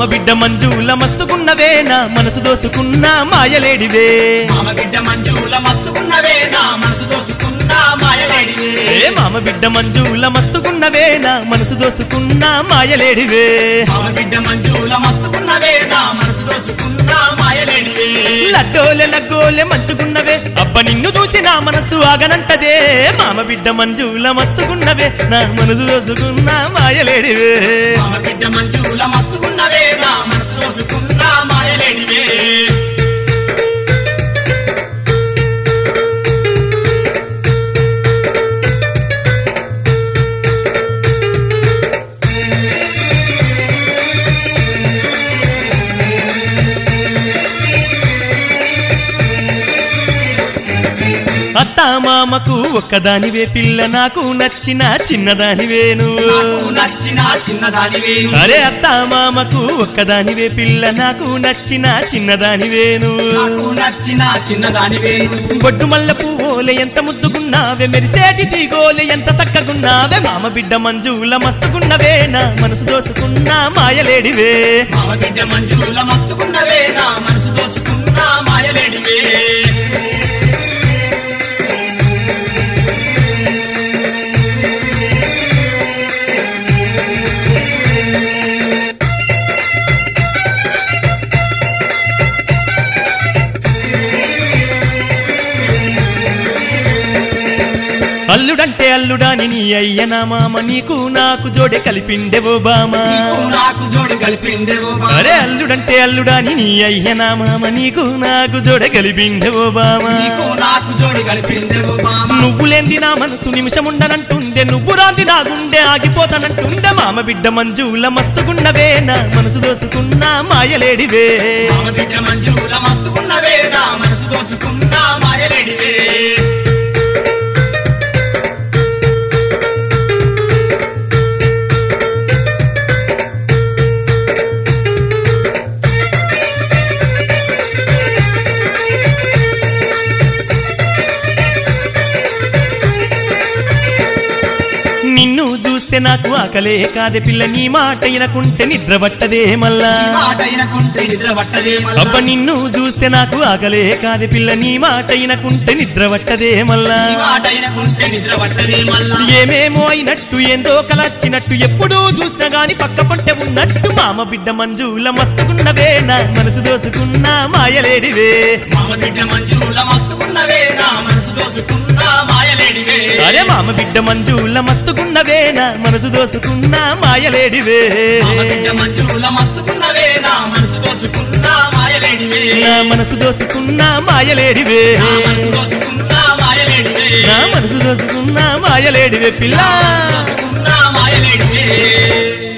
మామ బిడ్డ మంజుల మస్తుకున్నవే నా మనసు దోసుకున్న మాయలేడివే మామ బిడ్డ మంజుల మస్తుకున్నవే నా మనసు దోసుకున్న మాయలేడివే ఏ మామ బిడ్డ మంజుల మస్తుకున్నవే నా మనసు దోసుకున్న మాయలేడివే మామ బిడ్డ మంజుల మస్తుకున్నవే నా మనసు దోసుకున్న మాయలేడివే లడ్డోలె లగ్గోలె మంచుకున్నవే అబ్బ నిన్ను చూసి నా మనసు ఆగనంటదే మామ బిడ్డ మంజుల మస్తుకున్నవే నా మనసు దోసుకున్న మాయలేడివే మామ బిడ్డ మంజుల మస్తుకున్నవే నా మనసు దోసుకున్న మాయలేడివే అత్తా మామకు ఒక్కదానివే పిల్ల నాకు నచ్చిన చిన్నదానివేను నాకు నచ్చిన చిన్నదానివే అరే అత్తా మామకు ఒక్కదానివే పిల్ల నాకు నచ్చిన చిన్నదానివేను నాకు నచ్చిన చిన్నదానివే బొడ్డు మల్ల పువ్వులే ఎంత ముద్దుగున్నావే మెరిసేటి తీగోలే ఎంత చక్కగున్నావే మామ బిడ్డ మంజుల మస్తుగున్నవే నా మనసు దోసుకున్న మాయలేడివే మామ బిడ్డ మంజుల మస్తుకున్నవే నా మనసు దోసుకున్న మాయలేడివే అల్లుడంటే అల్లుడాని నీ అయ్య నా మామ నీకు నాకు జోడే కలిపిండెవో బామా నీకు నాకు జోడి కలిపిండేవో బాబా. అరే అల్లుడంటే అల్లుడాని నీ అయ్య నా మామ నీకు నాకు జోడే కలిపిండెవో బామా నీకు నాకు జోడి కలిపిండేవో బామ నువ్వు లేంది నా మనసు నిమిషముండనంటుందే నువ్వు రాంది నా గుండె ఆగిపోతానంటుందే మామ బిడ్డ మంజుల మస్తుగున్నవే నా మనసు దోసుకున్న మాయలేడివే మామ బిడ్డ మంజుల మస్తుకున్నవే నా మనసు దోసుకున్న మాయలేడివే నిన్ను చూస్తే నాకు ఆకలే కాదే పిల్ల నీ మాట వినకుంటే నిద్ర పట్టదే మల్లా మాట అయినకుంటే నిద్ర పట్టదే మల్లా. అబ్బ నిన్ను చూస్తే నాకు ఆకలే కాదే పిల్ల నీ మాట వినకుంటే నిద్ర పట్టదే మల్లా నీ మాట అయినకుంటే నిద్ర పట్టదే మల్లా ఏమేమో అయినట్టు ఏందో కలచ్చినట్టు ఎప్పుడూ చూసినా గాని పక్క పొంటె ఉన్నట్టు మామ బిడ్డ మంజుల మస్తుకున్నవే నా మనసు దోసుకున్న మాయలేడివే మామ బిడ్డ మంజుల మస్తుకున్నవే నా మనసు దోసుకున్న మాయలేడివే అరే మామ బిడ్డ మంజుల మస్తుకున్నవే నా మనసు దోసుకున్న మాయలేడివే మామ బిడ్డ మంజుల మస్తుకున్నవే నా మనసు దోసుకున్న మాయలేడివే నా మనసు దోసుకున్న మాయలేడివే నా మనసు దోసుకున్న మాయలేడివే నా మనసు దోసుకున్న మాయలేడివే పిల్ల దోసుకున్న మాయలేడివే